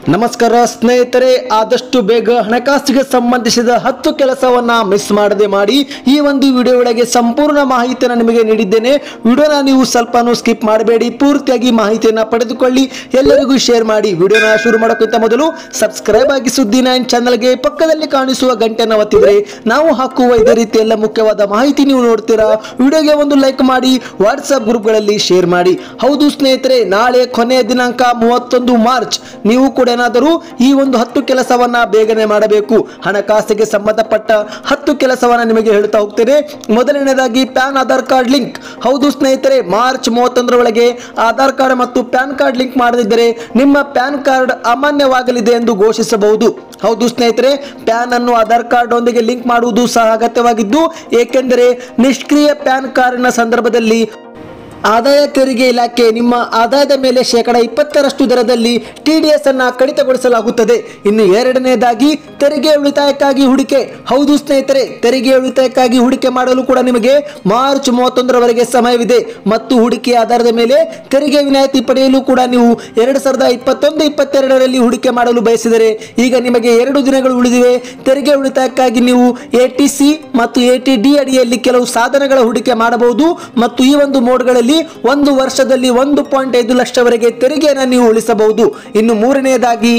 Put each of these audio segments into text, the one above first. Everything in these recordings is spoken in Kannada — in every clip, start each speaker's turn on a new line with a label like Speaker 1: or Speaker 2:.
Speaker 1: ನಮಸ್ಕಾರ ಸ್ನೇಹಿತರೆ ಆದಷ್ಟು ಬೇಗ ಹಣಕಾಸಿಗೆ ಸಂಬಂಧಿಸಿದ ಹತ್ತು ಕೆಲಸವನ್ನ ಮಿಸ್ ಮಾಡದೆ ಮಾಡಿ ಈ ಒಂದು ವಿಡಿಯೋ ಒಳಗೆ ಸಂಪೂರ್ಣ ಮಾಹಿತಿಯನ್ನು ನಿಮಗೆ ನೀಡಿದ್ದೇನೆ ವಿಡಿಯೋನ ನೀವು ಸ್ವಲ್ಪನೂ ಸ್ಕಿಪ್ ಮಾಡಬೇಡಿ ಪೂರ್ತಿಯಾಗಿ ಮಾಹಿತಿಯನ್ನ ಪಡೆದುಕೊಳ್ಳಿ ಎಲ್ಲರಿಗೂ ಶೇರ್ ಮಾಡಿ ವಿಡಿಯೋನ ಶುರು ಮಾಡೋಕ್ಕಿಂತ ಮೊದಲು ಸಬ್ಸ್ಕ್ರೈಬ್ ಆಗಿ ಸುದ್ದಿ ನೈನ್ ಚಾನಲ್ಗೆ ಪಕ್ಕದಲ್ಲಿ ಕಾಣಿಸುವ ಗಂಟೆನ ಒತ್ತಿದ್ರೆ ನಾವು ಹಾಕುವ ಇದೇ ರೀತಿ ಎಲ್ಲ ಮುಖ್ಯವಾದ ಮಾಹಿತಿ ನೀವು ನೋಡ್ತೀರಾ ವಿಡಿಯೋಗೆ ಒಂದು ಲೈಕ್ ಮಾಡಿ ವಾಟ್ಸ್ಆಪ್ ಗ್ರೂಪ್ಗಳಲ್ಲಿ ಶೇರ್ ಮಾಡಿ ಹೌದು ಸ್ನೇಹಿತರೆ ನಾಳೆ ಕೊನೆಯ ದಿನಾಂಕ ಮೂವತ್ತೊಂದು ಮಾರ್ಚ್ ನೀವು ಕೂಡ ಏನಾದರೂ ಈ ಒಂದು ಹತ್ತು ಕೆಲಸವನ್ನ ಬೇಗನೆ ಮಾಡಬೇಕು ಹಣಕಾಸಿಗೆ ಸಂಬಂಧಪಟ್ಟ ಹತ್ತು ಕೆಲಸವನ್ನ ನಿಮಗೆ ಹೇಳ್ತಾ ಹೋಗ್ತೇನೆ ಮೊದಲನೇದಾಗಿ ಪ್ಯಾನ್ ಆಧಾರ್ ಕಾರ್ಡ್ ಲಿಂಕ್ ಹೌದು ಸ್ನೇಹಿತರೆ ಮಾರ್ಚ್ ಮೂವತ್ತೊಂದರ ಒಳಗೆ ಆಧಾರ್ ಕಾರ್ಡ್ ಮತ್ತು ಪ್ಯಾನ್ ಕಾರ್ಡ್ ಲಿಂಕ್ ಮಾಡದಿದ್ದರೆ ನಿಮ್ಮ ಪ್ಯಾನ್ ಕಾರ್ಡ್ ಅಮಾನ್ಯವಾಗಲಿದೆ ಎಂದು ಘೋಷಿಸಬಹುದು ಹೌದು ಸ್ನೇಹಿತರೆ ಪ್ಯಾನ್ ಅನ್ನು ಆಧಾರ್ ಕಾರ್ಡ್ ಒಂದಿಗೆ ಲಿಂಕ್ ಮಾಡುವುದು ಸಹ ಅಗತ್ಯವಾಗಿದ್ದು ಏಕೆಂದರೆ ನಿಷ್ಕ್ರಿಯ ಪ್ಯಾನ್ ಕಾರ್ಡ್ನ ಸಂದರ್ಭದಲ್ಲಿ ಆದಾಯ ತೆರಿಗೆ ಇಲಾಖೆ ನಿಮ್ಮ ಆದಾಯದ ಮೇಲೆ ಶೇಕಡ ಇಪ್ಪತ್ತರಷ್ಟು ದರದಲ್ಲಿ ಟಿಡಿಎಸ್ ಅನ್ನ ಕಡಿತಗೊಳಿಸಲಾಗುತ್ತದೆ ಇನ್ನು ಎರಡನೇದಾಗಿ ತೆರಿಗೆ ಉಳಿತಾಯಕ್ಕಾಗಿ ಹೂಡಿಕೆ ಹೌದು ಸ್ನೇಹಿತರೆ ತೆರಿಗೆ ಉಳಿತಾಯಕ್ಕಾಗಿ ಹೂಡಿಕೆ ಮಾಡಲು ಕೂಡ ನಿಮಗೆ ಮಾರ್ಚ್ ಮೂವತ್ತೊಂದರವರೆಗೆ ಸಮಯವಿದೆ ಮತ್ತು ಹೂಡಿಕೆ ಆಧಾರದ ಮೇಲೆ ತೆರಿಗೆ ವಿನಾಯಿತಿ ಪಡೆಯಲು ಕೂಡ ನೀವು ಎರಡು ಸಾವಿರದ ಇಪ್ಪತ್ತೊಂದು ಇಪ್ಪತ್ತೆರಡರಲ್ಲಿ ಹೂಡಿಕೆ ಮಾಡಲು ಬಯಸಿದರೆ ಈಗ ನಿಮಗೆ ಎರಡು ದಿನಗಳು ಉಳಿದಿವೆ ತೆರಿಗೆ ಉಳಿತಾಯಕ್ಕಾಗಿ ನೀವು ಎ ಟಿ ಸಿ ಮತ್ತು ಎ ಟಿ ಡಿ ಅಡಿಯಲ್ಲಿ ಕೆಲವು ಸಾಧನಗಳ ಹೂಡಿಕೆ ಮಾಡಬಹುದು ಮತ್ತು ಈ ಒಂದು ಮೋಡ್ಗಳಲ್ಲಿ ಒಂದು ವರ್ಷದಲ್ಲಿ ಒಂದು ಪಾಯಿಂಟ್ ಐದು ಲಕ್ಷವರೆಗೆ ತೆರಿಗೆಯನ್ನು ನೀವು ಉಳಿಸಬಹುದು ಇನ್ನು ಮೂರನೆಯದಾಗಿ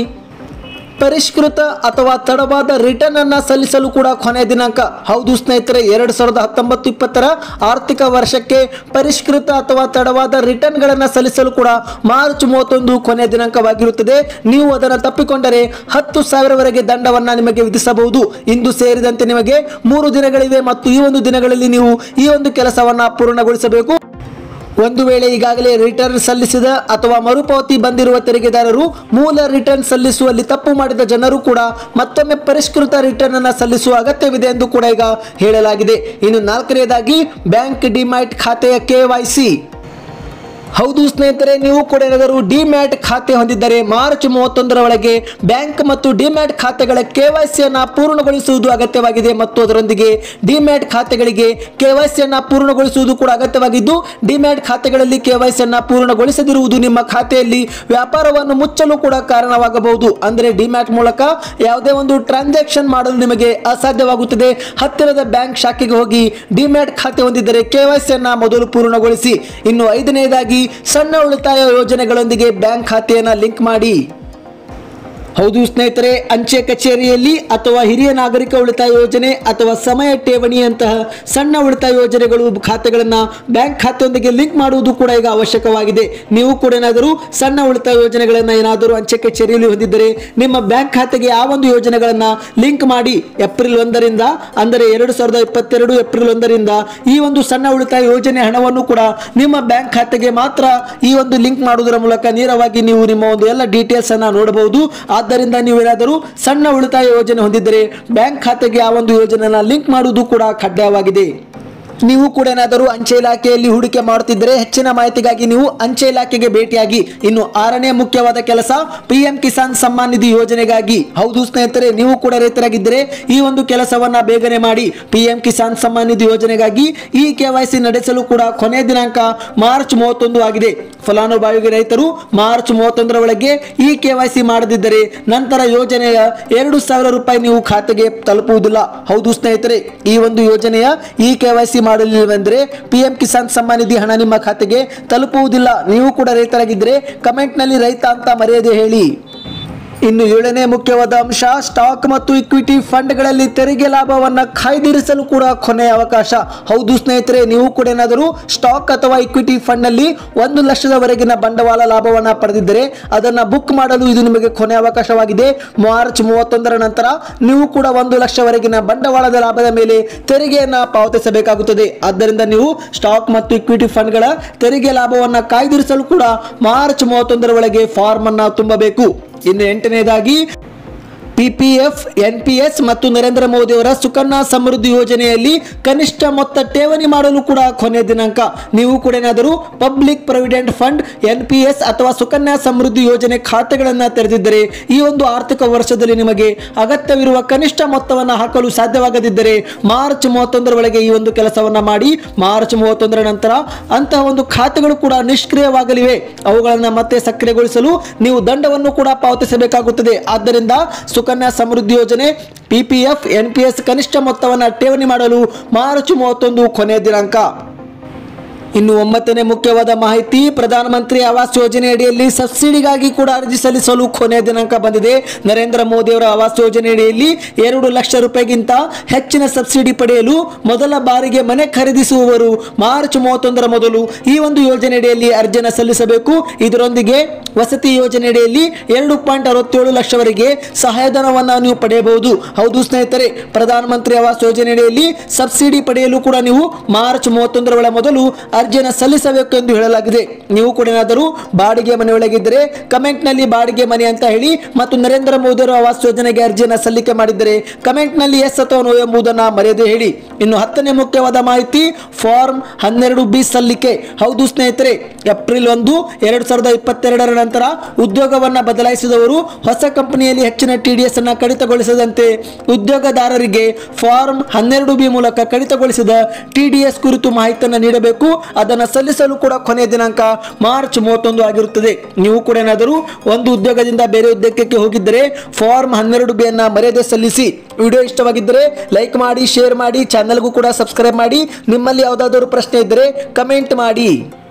Speaker 1: ಪರಿಷ್ಕೃತ ಅಥವಾ ತಡವಾದ ರಿಟರ್ನ್ ಅನ್ನ ಸಲ್ಲಿಸಲು ಕೂಡ ಕೊನೆ ದಿನಾಂಕ ಹೌದು ಸ್ನೇಹಿತರೆ ಎರಡು ಸಾವಿರದ ಹತ್ತೊಂಬತ್ತು ಇಪ್ಪತ್ತರ ಆರ್ಥಿಕ ವರ್ಷಕ್ಕೆ ಪರಿಷ್ಕೃತ ಅಥವಾ ತಡವಾದ ರಿಟರ್ನ್ ಗಳನ್ನ ಸಲ್ಲಿಸಲು ಕೂಡ ಮಾರ್ಚ್ ಮೂವತ್ತೊಂದು ಕೊನೆ ದಿನಾಂಕವಾಗಿರುತ್ತದೆ ನೀವು ಅದನ್ನು ತಪ್ಪಿಕೊಂಡರೆ ಹತ್ತು ಸಾವಿರವರೆಗೆ ದಂಡವನ್ನ ನಿಮಗೆ ವಿಧಿಸಬಹುದು ಇಂದು ಸೇರಿದಂತೆ ನಿಮಗೆ ಮೂರು ದಿನಗಳಿವೆ ಮತ್ತು ಈ ಒಂದು ದಿನಗಳಲ್ಲಿ ನೀವು ಈ ಒಂದು ಕೆಲಸವನ್ನ ಪೂರ್ಣಗೊಳಿಸಬೇಕು ಒಂದು ವೇಳೆ ಈಗಾಗಲೇ ರಿಟರ್ನ್ ಸಲ್ಲಿಸಿದ ಅಥವಾ ಮರುಪಾವತಿ ಬಂದಿರುವ ತೆರಿಗೆದಾರರು ಮೂಲ ರಿಟರ್ನ್ ಸಲ್ಲಿಸುವಲ್ಲಿ ತಪ್ಪು ಮಾಡಿದ ಜನರು ಕೂಡ ಮತ್ತೊಮ್ಮೆ ಪರಿಷ್ಕೃತ ರಿಟರ್ನ್ ಅನ್ನು ಸಲ್ಲಿಸುವ ಅಗತ್ಯವಿದೆ ಎಂದು ಕೂಡ ಈಗ ಹೇಳಲಾಗಿದೆ ಇನ್ನು ನಾಲ್ಕನೆಯದಾಗಿ ಬ್ಯಾಂಕ್ ಡಿಮ್ಯಾಟ್ ಖಾತೆಯ ಕೆವೈಸಿ ಹೌದು ಸ್ನೇಹಿತರೆ ನೀವು ಕೂಡ ಏನಾದರೂ ಡಿಮ್ಯಾಟ್ ಖಾತೆ ಹೊಂದಿದ್ದರೆ ಮಾರ್ಚ್ ಮೂವತ್ತೊಂದರ ಒಳಗೆ ಬ್ಯಾಂಕ್ ಮತ್ತು ಡಿಮ್ಯಾಟ್ ಖಾತೆಗಳ ಕೆವೈಸಿಯನ್ನು ಪೂರ್ಣಗೊಳಿಸುವುದು ಅಗತ್ಯವಾಗಿದೆ ಮತ್ತು ಅದರೊಂದಿಗೆ ಡಿಮ್ಯಾಟ್ ಖಾತೆಗಳಿಗೆ ಕೆವೈಸಿಯನ್ನು ಪೂರ್ಣಗೊಳಿಸುವುದು ಕೂಡ ಅಗತ್ಯವಾಗಿದ್ದು ಡಿಮ್ಯಾಟ್ ಖಾತೆಗಳಲ್ಲಿ ಕೆವೈಸಿಯನ್ನು ಪೂರ್ಣಗೊಳಿಸದಿರುವುದು ನಿಮ್ಮ ಖಾತೆಯಲ್ಲಿ ವ್ಯಾಪಾರವನ್ನು ಮುಚ್ಚಲು ಕೂಡ ಕಾರಣವಾಗಬಹುದು ಅಂದರೆ ಡಿಮ್ಯಾಟ್ ಮೂಲಕ ಯಾವುದೇ ಒಂದು ಟ್ರಾನ್ಸಾಕ್ಷನ್ ಮಾಡಲು ನಿಮಗೆ ಅಸಾಧ್ಯವಾಗುತ್ತದೆ ಹತ್ತಿರದ ಬ್ಯಾಂಕ್ ಶಾಖೆಗೆ ಹೋಗಿ ಡಿಮ್ಯಾಟ್ ಖಾತೆ ಹೊಂದಿದ್ದರೆ ಕೆವೈಸಿಯನ್ನು ಮೊದಲು ಪೂರ್ಣಗೊಳಿಸಿ ಇನ್ನು ಐದನೆಯದಾಗಿ ಸಣ್ಣ ಉಳಿತಾಯ ಯೋಜನೆಗಳೊಂದಿಗೆ ಬ್ಯಾಂಕ್ ಖಾತೆಯನ್ನು ಲಿಂಕ್ ಮಾಡಿ ಹೌದು ಸ್ನೇಹಿತರೆ ಅಂಚೆ ಕಚೇರಿಯಲ್ಲಿ ಅಥವಾ ಹಿರಿಯ ನಾಗರಿಕ ಉಳಿತಾಯ ಯೋಜನೆ ಅಥವಾ ಸಮಯ ಠೇವಣಿಯಂತಹ ಸಣ್ಣ ಉಳಿತಾಯ ಯೋಜನೆಗಳು ಖಾತೆಗಳನ್ನು ಬ್ಯಾಂಕ್ ಖಾತೆಯೊಂದಿಗೆ ಲಿಂಕ್ ಮಾಡುವುದು ಕೂಡ ಈಗ ಅವಶ್ಯಕವಾಗಿದೆ ನೀವು ಕೂಡ ಏನಾದರೂ ಸಣ್ಣ ಉಳಿತಾಯ ಯೋಜನೆಗಳನ್ನು ಏನಾದರೂ ಅಂಚೆ ಕಚೇರಿಯಲ್ಲಿ ಹೊಂದಿದ್ದರೆ ನಿಮ್ಮ ಬ್ಯಾಂಕ್ ಖಾತೆಗೆ ಆ ಒಂದು ಯೋಜನೆಗಳನ್ನು ಲಿಂಕ್ ಮಾಡಿ ಏಪ್ರಿಲ್ ಒಂದರಿಂದ ಅಂದರೆ ಎರಡು ಸಾವಿರದ ಇಪ್ಪತ್ತೆರಡು ಏಪ್ರಿಲ್ ಒಂದರಿಂದ ಈ ಒಂದು ಸಣ್ಣ ಉಳಿತಾಯ ಯೋಜನೆ ಹಣವನ್ನು ಕೂಡ ನಿಮ್ಮ ಬ್ಯಾಂಕ್ ಖಾತೆಗೆ ಮಾತ್ರ ಈ ಒಂದು ಲಿಂಕ್ ಮಾಡುವುದರ ಮೂಲಕ ನೇರವಾಗಿ ನೀವು ನಿಮ್ಮ ಒಂದು ಎಲ್ಲ ಡೀಟೇಲ್ಸ್ ಅನ್ನ ನೋಡಬಹುದು ಆದ್ದರಿಂದ ನೀವು ಏನಾದರೂ ಸಣ್ಣ ಉಳಿತಾಯ ಯೋಜನೆ ಹೊಂದಿದ್ದರೆ ಬ್ಯಾಂಕ್ ಖಾತೆಗೆ ಆ ಒಂದು ಯೋಜನೆಯನ್ನು ಲಿಂಕ್ ಮಾಡುವುದು ಕೂಡ ಕಡ್ಡಾಯವಾಗಿದೆ ನೀವು ಕೂಡ ಏನಾದರೂ ಅಂಚೆ ಇಲಾಖೆಯಲ್ಲಿ ಹೂಡಿಕೆ ಮಾಡುತ್ತಿದ್ದರೆ ಹೆಚ್ಚಿನ ಮಾಹಿತಿಗಾಗಿ ನೀವು ಅಂಚೆ ಇಲಾಖೆಗೆ ಭೇಟಿಯಾಗಿ ಇನ್ನು ಆರನೇ ಮುಖ್ಯವಾದ ಕೆಲಸ ಪಿ ಎಂ ಕಿಸಾನ್ ಸಮ್ಮಾನ್ ನಿಧಿ ಯೋಜನೆಗಾಗಿ ಹೌದು ಸ್ನೇಹಿತರೆ ನೀವು ಕೂಡ ರೈತರಾಗಿದ್ದರೆ ಈ ಒಂದು ಕೆಲಸವನ್ನ ಬೇಗನೆ ಮಾಡಿ ಪಿ ಎಂ ಕಿಸಾನ್ ಸಮ್ಮಾನ್ ನಿಧಿ ಯೋಜನೆಗಾಗಿ ಈ ಕೆವೈಸಿ ನಡೆಸಲು ಕೂಡ ಕೊನೆಯ ದಿನಾಂಕ ಮಾರ್ಚ್ ಮೂವತ್ತೊಂದು ಆಗಿದೆ ಫಲಾನುಭವಿ ರೈತರು ಮಾರ್ಚ್ ಮೂವತ್ತೊಂದರ ಒಳಗೆ ಈ ಕೆವೈಸಿ ಮಾಡದಿದ್ದರೆ ನಂತರ ಯೋಜನೆಯ ಎರಡು ಸಾವಿರ ರೂಪಾಯಿ ನೀವು ಖಾತೆಗೆ ತಲುಪುವುದಿಲ್ಲ ಹೌದು ಸ್ನೇಹಿತರೆ ಈ ಒಂದು ಯೋಜನೆಯ ಈ ಕೆವೈಸಿ ಮಾಡಲಿಲ್ಲವೆಂದರೆ ಪಿ ಎಂ ಕಿಸಾನ್ ಸಮ್ಮಾನ್ ನಿಧಿ ಹಣ ನಿಮ್ಮ ಖಾತೆಗೆ ತಲುಪುವುದಿಲ್ಲ ನೀವು ಕೂಡ ರೈತರಾಗಿದ್ದರೆ ಕಮೆಂಟ್ನಲ್ಲಿ ರೈತ ಅಂತ ಮರೆಯದೆ ಹೇಳಿ ಇನ್ನು ಏಳನೇ ಮುಖ್ಯವಾದ ಅಂಶ ಸ್ಟಾಕ್ ಮತ್ತು ಇಕ್ವಿಟಿ ಫಂಡ್ಗಳಲ್ಲಿ ತೆರಿಗೆ ಲಾಭವನ್ನ ಕಾಯ್ದಿರಿಸಲು ಕೂಡ ಕೊನೆಯ ಅವಕಾಶ ಹೌದು ಸ್ನೇಹಿತರೆ ನೀವು ಕೂಡ ಏನಾದರೂ ಸ್ಟಾಕ್ ಅಥವಾ ಇಕ್ವಿಟಿ ಫಂಡ್ನಲ್ಲಿ ಒಂದು ಲಕ್ಷದವರೆಗಿನ ಬಂಡವಾಳ ಲಾಭವನ್ನ ಪಡೆದಿದ್ದರೆ ಅದನ್ನ ಬುಕ್ ಮಾಡಲು ಇದು ನಿಮಗೆ ಕೊನೆಯ ಅವಕಾಶವಾಗಿದೆ ಮಾರ್ಚ್ ಮೂವತ್ತೊಂದರ ನಂತರ ನೀವು ಕೂಡ ಒಂದು ಲಕ್ಷವರೆಗಿನ ಬಂಡವಾಳದ ಲಾಭದ ಮೇಲೆ ತೆರಿಗೆಯನ್ನ ಪಾವತಿಸಬೇಕಾಗುತ್ತದೆ ಆದ್ದರಿಂದ ನೀವು ಸ್ಟಾಕ್ ಮತ್ತು ಇಕ್ವಿಟಿ ಫಂಡ್ಗಳ ತೆರಿಗೆ ಲಾಭವನ್ನ ಕಾಯ್ದಿರಿಸಲು ಕೂಡ ಮಾರ್ಚ್ ಮೂವತ್ತೊಂದರ ಒಳಗೆ ಫಾರ್ಮ್ ಅನ್ನ ತುಂಬಬೇಕು ಇನ್ನು ಎಂಟನೇದಾಗಿ ಪಿಪಿಎಫ್ ಎನ್ಪಿಎಸ್ ಮತ್ತು ನರೇಂದ್ರ ಮೋದಿ ಅವರ ಸುಕನ್ಯಾ ಸಮೃದ್ಧಿ ಯೋಜನೆಯಲ್ಲಿ ಕನಿಷ್ಠ ಮೊತ್ತ ಠೇವಣಿ ಮಾಡಲು ಕೂಡ ಕೊನೆಯ ದಿನಾಂಕ ನೀವು ಕೂಡ ಏನಾದರೂ ಪಬ್ಲಿಕ್ ಪ್ರೊವಿಡೆಂಟ್ ಫಂಡ್ ಎನ್ಪಿಎಸ್ ಅಥವಾ ಸುಕನ್ಯಾ ಸಮೃದ್ಧಿ ಯೋಜನೆ ಖಾತೆಗಳನ್ನು ತೆರೆದಿದ್ದರೆ ಈ ಒಂದು ಆರ್ಥಿಕ ವರ್ಷದಲ್ಲಿ ನಿಮಗೆ ಅಗತ್ಯವಿರುವ ಕನಿಷ್ಠ ಮೊತ್ತವನ್ನು ಹಾಕಲು ಸಾಧ್ಯವಾಗದಿದ್ದರೆ ಮಾರ್ಚ್ ಮೂವತ್ತೊಂದರ ಒಳಗೆ ಈ ಒಂದು ಕೆಲಸವನ್ನ ಮಾಡಿ ಮಾರ್ಚ್ ಮೂವತ್ತೊಂದರ ನಂತರ ಅಂತಹ ಒಂದು ಖಾತೆಗಳು ಕೂಡ ನಿಷ್ಕ್ರಿಯವಾಗಲಿವೆ ಅವುಗಳನ್ನು ಮತ್ತೆ ಸಕ್ರಿಯಗೊಳಿಸಲು ನೀವು ದಂಡವನ್ನು ಕೂಡ ಪಾವತಿಸಬೇಕಾಗುತ್ತದೆ ಆದ್ದರಿಂದ ಸುಕನ್ಯಾ ಸಮೃದ್ಧಿ ಯೋಜನೆ ಪಿಪಿಎಫ್ ಎನ್ಪಿಎಸ್ ಕನಿಷ್ಠ ಮೊತ್ತವನ್ನು ಠೇವಣಿ ಮಾಡಲು ಮಾರ್ಚ್ ಮೂವತ್ತೊಂದು ಕೊನೆಯ ದಿನಾಂಕ ಇನ್ನು ಒಂಬತ್ತನೇ ಮುಖ್ಯವಾದ ಮಾಹಿತಿ ಪ್ರಧಾನಮಂತ್ರಿ ಆವಾಸ್ ಯೋಜನೆ ಅಡಿಯಲ್ಲಿ ಸಬ್ಸಿಡಿಗಾಗಿ ಕೂಡ ಅರ್ಜಿ ಸಲ್ಲಿಸಲು ಕೊನೆಯ ದಿನಾಂಕ ಬಂದಿದೆ ನರೇಂದ್ರ ಮೋದಿ ಅವರ ಆವಾಸ್ ಯೋಜನೆ ಅಡಿಯಲ್ಲಿ ಎರಡು ಲಕ್ಷ ರೂಪಾಯಿಗಿಂತ ಹೆಚ್ಚಿನ ಸಬ್ಸಿಡಿ ಪಡೆಯಲು ಮೊದಲ ಬಾರಿಗೆ ಮನೆ ಖರೀದಿಸುವವರು ಮಾರ್ಚ್ ಮೂವತ್ತೊಂದರ ಮೊದಲು ಈ ಒಂದು ಯೋಜನೆ ಅಡಿಯಲ್ಲಿ ಅರ್ಜಿಯನ್ನು ಸಲ್ಲಿಸಬೇಕು ಇದರೊಂದಿಗೆ ವಸತಿ ಯೋಜನೆ ಅಡಿಯಲ್ಲಿ ಎರಡು ಪಾಯಿಂಟ್ ಅರವತ್ತೇಳು ಲಕ್ಷವರೆಗೆ ಸಹಾಯಧನವನ್ನು ನೀವು ಪಡೆಯಬಹುದು ಹೌದು ಸ್ನೇಹಿತರೆ ಪ್ರಧಾನಮಂತ್ರಿ ಆವಾಸ್ ಯೋಜನೆ ಅಡಿಯಲ್ಲಿ ಸಬ್ಸಿಡಿ ಪಡೆಯಲು ಕೂಡ ನೀವು ಮಾರ್ಚ್ ಮೂವತ್ತೊಂದರ ಒಳ ಮೊದಲು ಅರ್ಜಿಯನ್ನು ಸಲ್ಲಿಸಬೇಕು ಎಂದು ಹೇಳಲಾಗಿದೆ ನೀವು ಕೂಡ ಏನಾದರೂ ಬಾಡಿಗೆ ಮನೆ ಒಳಗಿದ್ದರೆ ಕಮೆಂಟ್ನಲ್ಲಿ ಬಾಡಿಗೆ ಮನೆ ಅಂತ ಹೇಳಿ ಮತ್ತು ನರೇಂದ್ರ ಮೋದಿ ಅವರ ಆವಾಸ್ ಯೋಜನೆಗೆ ಅರ್ಜಿಯನ್ನು ಸಲ್ಲಿಕೆ ಮಾಡಿದ್ದರೆ ಕಮೆಂಟ್ನಲ್ಲಿ ಎಸ್ ಅಥವಾ ನೋ ಎಂಬುದನ್ನು ಮರೆಯದೆ ಹೇಳಿ ಇನ್ನು ಹತ್ತನೇ ಮುಖ್ಯವಾದ ಮಾಹಿತಿ ಫಾರ್ಮ್ ಹನ್ನೆರಡು ಬಿ ಸಲ್ಲಿಕೆ ಹೌದು ಸ್ನೇಹಿತರೆ ಏಪ್ರಿಲ್ ಒಂದು ಎರಡು ಸಾವಿರದ ಇಪ್ಪತ್ತೆರಡರ ನಂತರ ಉದ್ಯೋಗವನ್ನು ಬದಲಾಯಿಸಿದವರು ಹೊಸ ಕಂಪನಿಯಲ್ಲಿ ಹೆಚ್ಚಿನ ಟಿ ಡಿ ಎಸ್ ಅನ್ನು ಕಡಿತಗೊಳಿಸದಂತೆ ಉದ್ಯೋಗದಾರರಿಗೆ ಫಾರ್ಮ್ ಹನ್ನೆರಡು ಬಿ ಮೂಲಕ ಕಡಿತಗೊಳಿಸಿದ ಟಿ ಡಿ ಎಸ್ ಕುರಿತು ಮಾಹಿತಿಯನ್ನು ನೀಡಬೇಕು ಅದನ್ನು ಸಲ್ಲಿಸಲು ಕೂಡ ಕೊನೆಯ ದಿನಾಂಕ ಮಾರ್ಚ್ ಮೂವತ್ತೊಂದು ಆಗಿರುತ್ತದೆ ನೀವು ಕೂಡ ಏನಾದರೂ ಒಂದು ಉದ್ಯೋಗದಿಂದ ಬೇರೆ ಉದ್ಯೋಗಕ್ಕೆ ಹೋಗಿದ್ದರೆ ಫಾರ್ಮ್ ಹನ್ನೆರಡು ಬಿ ಅನ್ನ ಮರ್ಯಾದೆ ಸಲ್ಲಿಸಿ ವಿಡಿಯೋ ಇಷ್ಟವಾಗಿದ್ದರೆ ಲೈಕ್ ಮಾಡಿ ಶೇರ್ ಮಾಡಿ ಚಾನಲ್ಗೂ ಕೂಡ ಸಬ್ಸ್ಕ್ರೈಬ್ ಮಾಡಿ ನಿಮ್ಮಲ್ಲಿ ಯಾವುದಾದರೂ ಪ್ರಶ್ನೆ ಇದ್ದರೆ ಕಮೆಂಟ್ ಮಾಡಿ